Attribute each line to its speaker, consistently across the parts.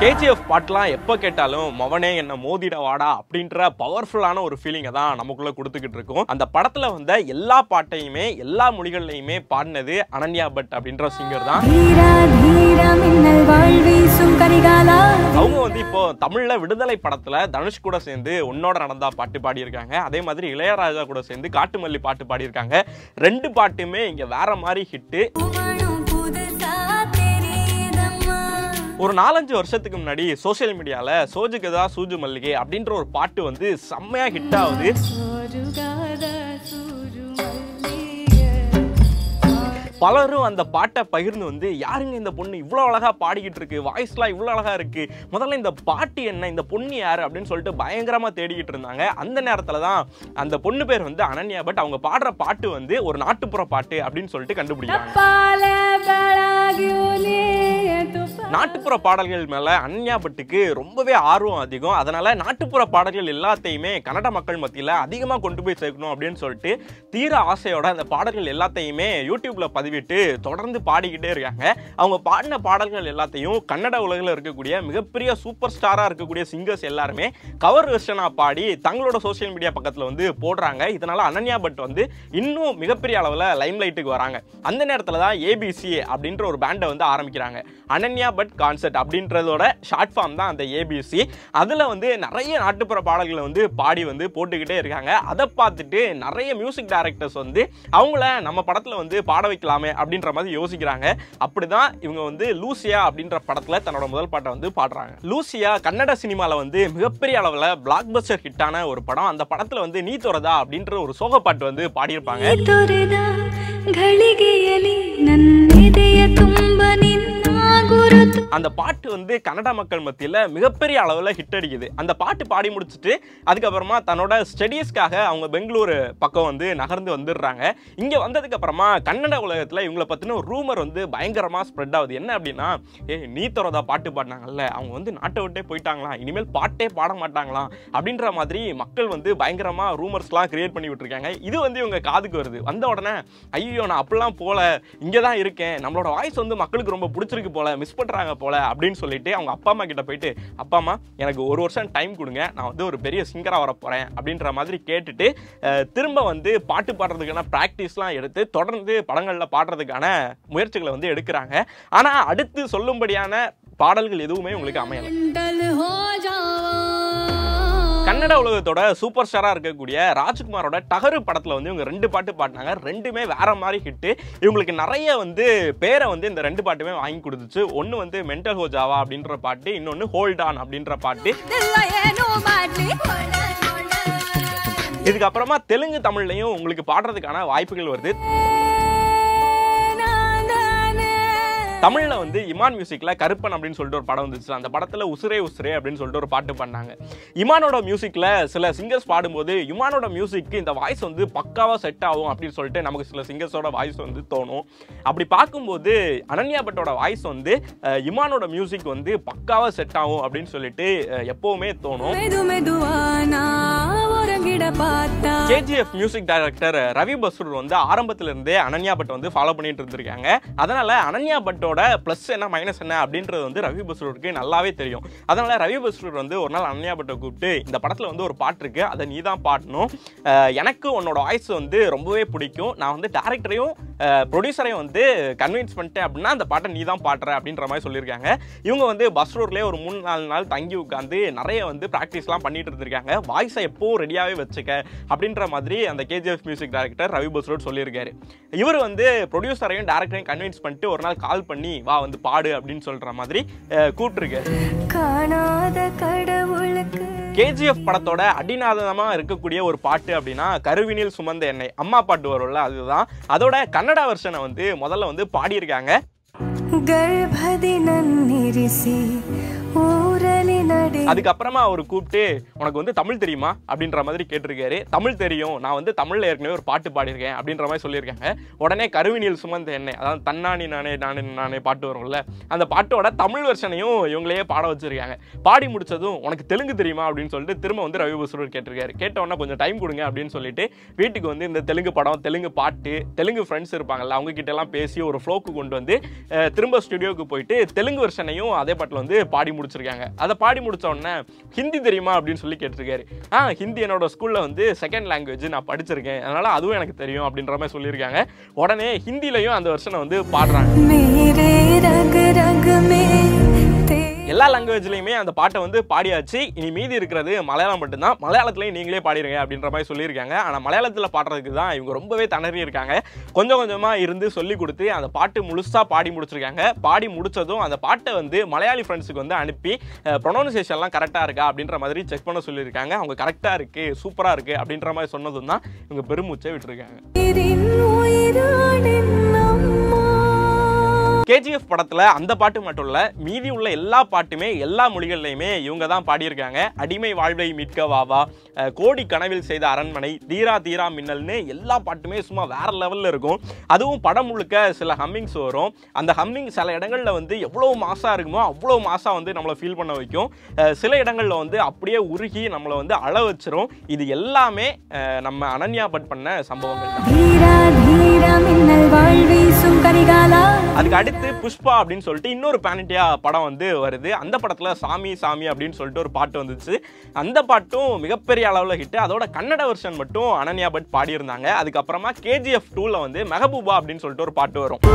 Speaker 1: KGF பாட்டுலாம் எப்போ கேட்டாலும் மவனே என்ன மோதிட வாடா அப்படின்ற பவர்ஃபுல்லான ஒரு ஃபீலிங்கை தான் நமக்குள்ள கொடுத்துக்கிட்டு இருக்கும் அந்த படத்துல வந்த எல்லா பாட்டையுமே எல்லா மொழிகள்லையுமே பாடினது அனன்யா பட் அப்படின்ற சிங்கர் தான்
Speaker 2: தீரா தீரா மின்னல் வாழ்வீசும் கரிகாலா
Speaker 1: அவங்க வந்து இப்போ தமிழ்ல விடுதலை படத்துல தனுஷ் கூட சேர்ந்து உன்னோட நடந்தா பாட்டு பாடியிருக்காங்க அதே மாதிரி இளையராஜா கூட சேர்ந்து காட்டுமல்லி பாட்டு பாடியிருக்காங்க ரெண்டு பாட்டுமே இங்க வேற மாதிரி ஹிட்டு
Speaker 2: உமணும் புதுசா தெரியுதம்மா
Speaker 1: ஒரு நாலஞ்சு வருஷத்துக்கு முன்னாடி சோஷியல் மீடியால சோஜுகதா சூஜு மல்லிகை அப்படின்ற ஒரு பாட்டு வந்து செம்மையா ஹிட் ஆகுது
Speaker 2: சோருகாத சூரு மல்லிகை.
Speaker 1: பலரும் அந்த பாட்டை பகிர்ந்து வந்து யாருங்க இந்த பொண்ணு இவ்வளோ அழகா பாடிக்கிட்டு இருக்கு வாய்ஸ்லாம் இவ்வளோ அழகா இருக்கு முதல்ல இந்த பாட்டு என்ன இந்த பொண்ணு யாரு அப்படின்னு சொல்லிட்டு பயங்கரமா தேடிக்கிட்டு இருந்தாங்க அந்த நேரத்துல தான் அந்த பொண்ணு பேர் வந்து அனன்யா பட் அவங்க பாடுற பாட்டு வந்து ஒரு நாட்டுப்புற பாட்டு அப்படின்னு சொல்லிட்டு கண்டுபிடிக்கிறாங்க
Speaker 2: தப்பால ಬೆಳಗ್ಯೂನೇ ತುಪ್ಪ
Speaker 1: நாட்டுப்புற பாடல்கள் மேல அன்யா பட்டுக்கு ரொம்பவே ஆர்வம் அதிகம் அதனால நாட்டுப்புற பாடல்கள் எல்லாத்தையுமே கன்னட மக்கள் மத்தியில அதிகமா கொண்டு போய் சேர்க்கணும் அப்படின்னு சொல்லிட்டு தீர ஆசையோட அந்த பாடல்கள் எல்லாத்தையுமே யூடியூப்ல பதிவிட்டு தொடர்ந்து பாடிக்கிட்டே இருக்காங்க அவங்க பாடின பாடல்கள் எல்லாத்தையும் கன்னட உலகில் இருக்கக்கூடிய மிகப்பெரிய சூப்பர் ஸ்டாரா இருக்கக்கூடிய சிங்கர்ஸ் எல்லாருமே கவர் வெர்ஷனா பாடி தங்களோட சோஷியல் மீடியா பக்கத்துல வந்து போடுறாங்க இதனால அனன்யா பட் வந்து இன்னும் மிகப்பெரிய அளவில் லைம் லைட்டுக்கு வராங்க அந்த நேரத்தில் தான் ஏபிசி அப்படின்ற ஒரு பேண்டை வந்து ஆரம்பிக்கிறாங்க அனன்யா பட் கான்சர்ட் அப்படின்றதோட ஷார்ட் ஃபார்ம் தான் அந்த ஏபிசி அதில் வந்து நிறைய நாட்டுப்புற பாடல்களை வந்து பாடி வந்து போட்டுக்கிட்டே இருக்காங்க அதை பார்த்துட்டு நிறைய மியூசிக் டைரக்டர்ஸ் வந்து அவங்கள நம்ம படத்தில் வந்து பாட வைக்கலாமே அப்படின்ற மாதிரி யோசிக்கிறாங்க அப்படிதான் இவங்க வந்து லூசியா அப்படின்ற படத்தில் தன்னோட முதல் பாட்டை வந்து பாடுறாங்க லூசியா கன்னட சினிமாவில் வந்து மிகப்பெரிய அளவில் பிளாக் பஸ்டர் ஹிட்டான ஒரு படம் அந்த படத்தில் வந்து நீ துறதா அப்படின்ற ஒரு சோக பாட்டு வந்து பாடியிருப்பாங்க
Speaker 2: ತೊರೆದ ಘಳಿಗೆಯಲಿ ನನ್ನೆದೆಯ ತುಂಬ ನಿನ್ನ ಗುರುತು
Speaker 1: அந்த பாட்டு வந்து கன்னட மக்கள் மத்தியில் மிகப்பெரிய அளவில் ஹிட் அடிக்குது அந்த பாட்டு பாடி முடிச்சுட்டு அதுக்கப்புறமா தன்னோட ஸ்டடீஸ்க்காக அவங்க பெங்களூரு பக்கம் வந்து நகர்ந்து வந்துடுறாங்க இங்கே வந்ததுக்கு அப்புறமா கன்னட உலகத்தில் இவங்களை பற்றின ஒரு ரூமர் வந்து பயங்கரமாக ஸ்ப்ரெட் ஆகுது என்ன அப்படின்னா ஏ நீ தரதா பாட்டு பாடினாங்கல்ல அவங்க வந்து நாட்டை விட்டே போயிட்டாங்களாம் இனிமேல் பாட்டே பாட மாட்டாங்களாம் அப்படின்ற மாதிரி மக்கள் வந்து பயங்கரமாக ரூமர்ஸ்லாம் கிரியேட் பண்ணி விட்டுருக்காங்க இது வந்து இவங்க காதுக்கு வருது வந்த உடனே ஐயோ நான் அப்படிலாம் போல இங்கே தான் இருக்கேன் நம்மளோட வாய்ஸ் வந்து மக்களுக்கு ரொம்ப பிடிச்சிருக்கு போல மிஸ் பண்ணுறாங்க போல அப்படின்னு சொல்லிட்டு அவங்க அப்பா அம்மா கிட்ட போயிட்டு அப்பா அம்மா எனக்கு ஒரு வருஷம் டைம் கொடுங்க நான் வந்து ஒரு பெரிய சிங்கராக வர போகிறேன் அப்படின்ற மாதிரி கேட்டுட்டு அஹ், திரும்ப வந்து பாட்டு பாடுறதுக்கான ப்ராக்டிஸ்லாம் எடுத்து தொடர்ந்து படங்களில் பாடுறதுக்கான முயற்சிகளை வந்து எடுக்கிறாங்க ஆனால் அடுத்து சொல்லும்படியான பாடல்கள் எதுவுமே உங்களுக்கு அமையலை
Speaker 2: डल हो जावा
Speaker 1: கன்னட உலகத்தோட சூப்பர் ஸ்டாரா இருக்கக்கூடிய ராஜ்குமாரோட டகரு படத்துல வந்து இவங்க ரெண்டு பாட்டு பாடினாங்க ரெண்டுமே வேற மாதிரி ஹிட் இவங்களுக்கு நிறைய வந்து பேரை வந்து இந்த ரெண்டு பாட்டுமே வாங்கி கொடுத்துச்சு ஒன்னு வந்து மென்டல் ஹோஜாவா அப்படின்ற பாட்டு இன்னொன்னு ஹோல்ட் ஆன் அப்படின்ற பாட்டு
Speaker 2: ದಿಲ್ಲ ಏನು ಮಾಡ್ಲಿ
Speaker 1: இதுக்கப்புறமா தெலுங்கு தமிழ்லையும் உங்களுக்கு பாடுறதுக்கான வாய்ப்புகள் வருது தமிழ்ல வந்து இமான் மியூசிக்ல கருப்பன் அப்படின்னு சொல்லிட்டு ஒரு படம் வந்துச்சு அந்த படத்துல உசுரே உசுரே அப்படின்னு சொல்லிட்டு ஒரு பாட்டு பண்ணாங்க இமானோட மியூசிக்ல சில சிங்கர்ஸ் பாடும்போது இமானோட மியூசிக்கு இந்த வாய்ஸ் வந்து பக்காவா செட் ஆகும் அப்படின்னு சொல்லிட்டு நமக்கு சில சிங்கர்ஸோட வாய்ஸ் வந்து தோணும் அப்படி பார்க்கும்போது அனன்யா பட்டோட வாய்ஸ் வந்து அஹ், இமானோட மியூசிக் வந்து பக்காவா செட் ஆகும் அப்படின்னு சொல்லிட்டு அஹ், எப்பவுமே தோணும்
Speaker 2: மெது மெதுவானா ஒரங்கிட பார்த்தா
Speaker 1: KGF music director Ravi Basrur வந்து ஆரம்பத்துல இருந்தே அனன்யா பட் வந்து ஃபாலோ பண்ணிட்டு இருந்திருக்காங்க அதனால அனன்யா பட்டோட ப்ளஸ் என்ன மைனஸ் என்ன அப்படின்றது வந்து ரவி பஸ்ரூருக்கு நல்லாவே தெரியும் அதனால ரவி பஸ்ரூர் வந்து ஒரு நாள் அனன்யா பட்டை கூப்பிட்டு இந்த படத்துல வந்து ஒரு பாட்டு இருக்கு அதை நீ தான் பாடணும் அஹ் எனக்கு உன்னோட வாய்ஸ் வந்து ரொம்பவே பிடிக்கும் நான் வந்து டேரக்டரையும் ப்ரொடியூசரையும் வந்து கன்வின்ஸ் பண்ணிட்டேன் அப்படின்னா அந்த பாட்டை நீ தான் பாடுற அப்படின்ற மாதிரி சொல்லியிருக்காங்க இவங்க வந்து பஸ்ரூர்லேயே ஒரு மூணு நாலு நாள் தங்கி உட்காந்து நிறைய வந்து ப்ராக்டிஸ்லாம் பண்ணிட்டு இருந்திருக்காங்க வாய்ஸை எப்பவும் ரெடியாகவே வச்சுக்க அப்படின்ற மாதிரி அந்த KGF music director Ravi Basrur சொல்லியிருக்காரு இவர் வந்து ப்ரொடியூசரையும் டேரக்டரையும் கன்வின்ஸ் பண்ணிட்டு ஒரு நாள் கால் பண்ணி வா வந்து பாடு அப்படின்னு சொல்ற மாதிரி அஹ், கூப்பிட்டிருக்காரு
Speaker 2: காணாத கடவுளுக்கு
Speaker 1: கேஜிஎஃப் படத்தோட அடிநாதமா இருக்கக்கூடிய ஒரு பாட்டு அப்படின்னா கருவினில் சுமந்த எண்ணெய் அம்மா பாட்டு வரும்ல அதுதான் அதோட கன்னடா வெர்ஷனை வந்து முதல்ல வந்து பாடியிருக்காங்க
Speaker 2: ಗರ್ಭದಿ ನನ್ನಿರಿಸಿ ಊರಲಿ ನಡೆ
Speaker 1: அதுக்கப்புறமா அவர் கூப்பிட்டு உனக்கு வந்து தமிழ் தெரியுமா அப்படின்ற மாதிரி கேட்டிருக்காரு தமிழ் தெரியும் நான் வந்து தமிழ்ல ஏற்கனவே ஒரு பாட்டு பாடியிருக்கேன் அப்படின்ற மாதிரி சொல்லியிருக்காங்க உடனே கருவினில் சுமந்த எண்ணெய் அதாவது தன்னானி நானே நானே நானே பாட்டு வரும்ல அந்த பாட்டோட தமிழ் வெர்ஷனையும் இவங்களையே பாட வச்சிருக்காங்க பாடி முடிச்சதும் உனக்கு தெலுங்கு தெரியுமா அப்படின்னு சொல்லிட்டு திரும்ப வந்து ரவி பசுரர் கேட்டிருக்காரு கேட்ட உடனே கொஞ்சம் டைம் கொடுங்க அப்படின்னு சொல்லிட்டு வீட்டுக்கு வந்து இந்த தெலுங்கு படம் தெலுங்கு பாட்டு தெலுங்கு ஃப்ரெண்ட்ஸ் இருப்பாங்கல்ல அவங்க கிட்ட எல்லாம் பேசி ஒரு ஃப்ளோக்கு கொண்டு வந்து அஹ், திரும்ப ஸ்டுடியோக்கு போயிட்டு தெலுங்கு வெர்ஷனையும் அதே பாட்டில் வந்து பாடி முடிச்சிருக்காங்க அதை பாடி முடிச்ச உடனே ஹிந்தி தெரியுமா அப்படின்னு சொல்லி கேட்டிருக்காரு ஆ ஹிந்தி என்னோட ஸ்கூலில் வந்து செகண்ட் லாங்குவேஜ் நான் படிச்சிருக்கேன் அதனால அதுவும் எனக்கு தெரியும் அப்படின்ற மாதிரி சொல்லியிருக்காங்க உடனே ஹிந்திலையும் அந்த வருஷனை வந்து பாடுறாங்க
Speaker 2: मेरे रग रग में तेरे
Speaker 1: எல்லா லாங்குவேஜ்லையுமே அந்த பாட்டை வந்து பாடியாச்சு இனி மீதி இருக்கிறது மலையாளம் மட்டும்தான் மலையாளத்துலையும் நீங்களே பாடிடுங்க அப்படின்ற மாதிரி சொல்லியிருக்காங்க ஆனால் மலையாளத்தில் பாடுறதுக்கு தான் இவங்க ரொம்பவே திணறி இருக்காங்க கொஞ்சம் கொஞ்சமாக இருந்து சொல்லி கொடுத்து அந்த பாட்டு முழுசாக பாடி முடிச்சிருக்காங்க பாடி முடிச்சதும் அந்த பாட்டை வந்து மலையாளி ஃப்ரெண்ட்ஸுக்கு வந்து அனுப்பி ப்ரொனவுன்சியேஷன்லாம் கரெக்டாக இருக்கா அப்படின்ற மாதிரி செக் பண்ண சொல்லியிருக்காங்க அவங்க கரெக்டாக இருக்குது சூப்பராக இருக்குது அப்படின்ற மாதிரி சொன்னதும் தான் இவங்க பெருமூச்சை விட்டுருக்காங்க
Speaker 2: உயிரானின் அம்மா
Speaker 1: கேஜிஎஃப் படத்துல அந்த பாட்டு மட்டும் இல்ல மீதி உள்ள எல்லா பாட்டுமே எல்லா மொழிகள்லையுமே இவங்க தான் பாடியிருக்காங்க அடிமை வாழ்வை மீட்க வாவா அஹ், கோடி கனவில் செய்த அரண்மனை தீரா தீரா மின்னல்னு எல்லா பாட்டுமே சும்மா வேற லெவல்ல இருக்கும் அதுவும் படம் முழுக்க சில ஹம்மிங்ஸ் வரும் அந்த ஹம்மிங் சில இடங்கள்ல வந்து எவ்வளவு மாசா இருக்குமோ அவ்வளவு மாசா வந்து நம்மளை ஃபீல் பண்ண வைக்கும் அஹ், சில இடங்கள்ல வந்து அப்படியே உருகி நம்மளை வந்து அழ வச்சிரும் இது எல்லாமே அஹ், நம்ம அனன்யா பட் பண்ண சம்பவங்கள் தான்
Speaker 2: தீரா தீரா மின்னல் வாழ்வீசும் கரிகாலா
Speaker 1: அதுக்கு அடுத்து புஷ்பா அப்படின்னு சொல்லிட்டு இன்னொரு பேனிட்டியா படம் வந்து வருது அந்த படத்துல சாமி சாமி அப்படின்னு சொல்லிட்டு ஒரு பாட்டு வந்துச்சு அந்த பாட்டும் மிகப்பெரிய அளவில் ஹிட் அதோட கன்னட வெர்ஷன் மட்டும் அனன்யா பட் பாடியிருந்தாங்க அதுக்கப்புறமா கேஜிஎஃப் டூல வந்து மெஹபூபா அப்படின்னு சொல்லிட்டு ஒரு பாட்டு வரும்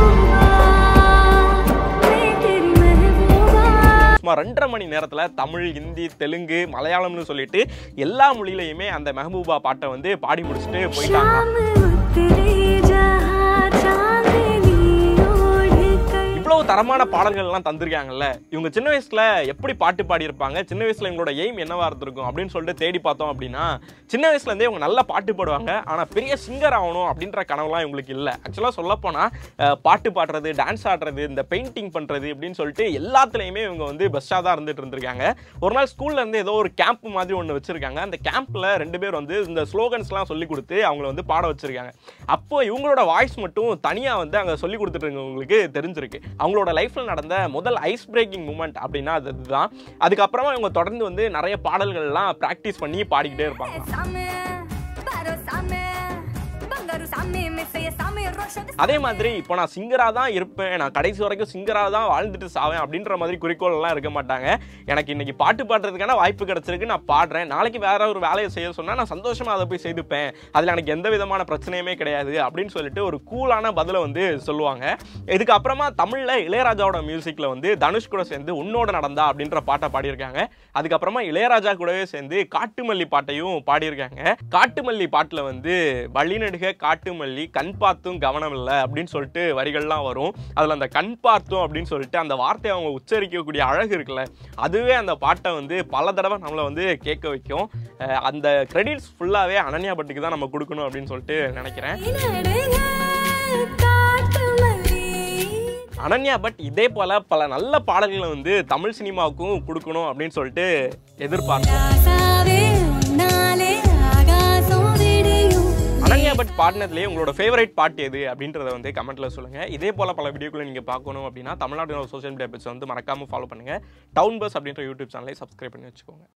Speaker 2: मैं तेरी महबूबा
Speaker 1: சும்மா ரெண்டரை மணி நேரத்துல தமிழ் ஹிந்தி தெலுங்கு மலையாளம்னு சொல்லிட்டு எல்லா மொழியிலையுமே அந்த மெஹபூபா பாட்டை வந்து பாடி முடிச்சுட்டு போயிட்டாங்க
Speaker 2: शाम उतरे जहाँ चांदनी ओढ़ कर
Speaker 1: இவ்வளவு தரமான பாடல்கள்லாம் தந்திருக்காங்கல்ல இவங்க சின்ன வயசுல எப்படி பாட்டு பாடியிருப்பாங்க சின்ன வயசுல இவங்களோட எய்ம் என்னவா இருந்திருக்கும் அப்படின்னு சொல்லிட்டு தேடி பார்த்தோம் அப்படின்னா சின்ன வயசுல இருந்தே இவங்க நல்லா பாட்டு பாடுவாங்க ஆனா பெரிய சிங்கர் ஆகணும் அப்படின்ற கனவுலாம் இவங்களுக்கு இல்லை ஆக்சுவலா சொல்ல போனா அஹ், பாட்டு பாடுறது டான்ஸ் ஆடுறது இந்த பெயிண்டிங் பண்றது அப்படின்னு சொல்லிட்டு எல்லாத்துலயுமே இவங்க வந்து பெஸ்ட்டாக தான் இருந்துட்டு இருந்திருக்காங்க ஒரு நாள் ஸ்கூல்ல இருந்து ஏதோ ஒரு கேம்ப் மாதிரி ஒன்று வச்சிருக்காங்க அந்த கேம்ப்ல ரெண்டு பேர் வந்து இந்த ஸ்லோகன்ஸ்லாம் சொல்லி கொடுத்து அவங்கள வந்து பாட வச்சிருக்காங்க அப்போ இவங்களோட வாய்ஸ் மட்டும் தனியா வந்து அங்க சொல்லி கொடுத்துட்டு இருக்கவங்களுக்கு தெரிஞ்சிருக்கு அவங்களோட லைஃப்ல நடந்த முதல் ஐஸ் பிரேக்கிங் மூமெண்ட் அப்படின்னா அது இதுதான் அதுக்கப்புறமா இவங்க தொடர்ந்து வந்து நிறைய பாடல்கள்லாம் ப்ராக்டிஸ் பண்ணி பாடிக்கிட்டே இருப்பாங்க
Speaker 2: सामे बारो सामे बंगारू सामे में से सामे रोशन
Speaker 1: அதே மாதிரி இப்போ நான் சிங்கராக தான் இருப்பேன் நான் கடைசி வரைக்கும் சிங்கராக தான் வாழ்ந்துட்டு சாவேன் அப்படின்ற மாதிரி குறிக்கோள் எல்லாம் இருக்க மாட்டாங்க எனக்கு இன்னைக்கு பாட்டு பாடுறதுக்கான வாய்ப்பு கிடைச்சிருக்கு நான் பாடுறேன் நாளைக்கு வேற ஒரு வேலையை செய்ய சொன்னால் நான் சந்தோஷமா அதை போய் செய்துப்பேன் அதில் எனக்கு எந்த விதமான பிரச்சனையுமே கிடையாது அப்படின்னு சொல்லிட்டு ஒரு கூலான பதிலை வந்து சொல்லுவாங்க இதுக்கு அப்புறமா தமிழில் இளையராஜாவோட மியூசிக்கில் வந்து தனுஷ் கூட சேர்ந்து உன்னோட நடந்தா அப்படின்ற பாட்டை பாடியிருக்காங்க அதுக்கப்புறமா இளையராஜா கூடவே சேர்ந்து காட்டுமல்லி பாட்டையும் பாடியிருக்காங்க காட்டுமல்லி பாட்டில் வந்து வழிநடுக காட்டுமல்லி கண் பார்த்தும் கவனம் இல்லை அப்படின்னு சொல்லிட்டு வரிகள்லாம் வரும் அதில் அந்த கண் பார்த்தோம் அப்படின்னு சொல்லிட்டு அந்த வார்த்தையை அவங்க உச்சரிக்கக்கூடிய அழகு இருக்குல்ல அதுவே அந்த பாட்டை வந்து பல தடவை நம்மளை வந்து கேட்க வைக்கும் அஹ் அந்த கிரெடிட்ஸ் ஃபுல்லாகவே அனன்யா பட்டுக்கு தான் நம்ம கொடுக்கணும் அப்படின்னு சொல்லிட்டு நினைக்கிறேன்
Speaker 2: காட்டு மல்லி
Speaker 1: அனன்யா பட் இதே போல பல நல்ல பாடல்களை வந்து தமிழ் சினிமாவுக்கும் கொடுக்கணும் அப்படின்னு சொல்லிட்டு எதிர்பார்த்தோம்
Speaker 2: ராசாவே உன்னாலே ஆகாசம் விடியும்
Speaker 1: அனன்யா பட் பாடினதுலேயே உங்களோட ஃபேவரட் பாட்டு எது அப்படின்றத வந்து கமெண்ட்ல சொல்லுங்க இதே போல பல வீடியோக்களை நீங்க பார்க்கணும் அப்படின்னா தமிழ்நாடு சோஷியல் மீடியா பேஜ் வந்து மறக்காம ஃபாலோ பண்ணுங்க டவுன் பஸ் அப்படின்ற யூடியூப் சேனலை சப்ஸ்கிரைப் பண்ணி வச்சுக்கோங்க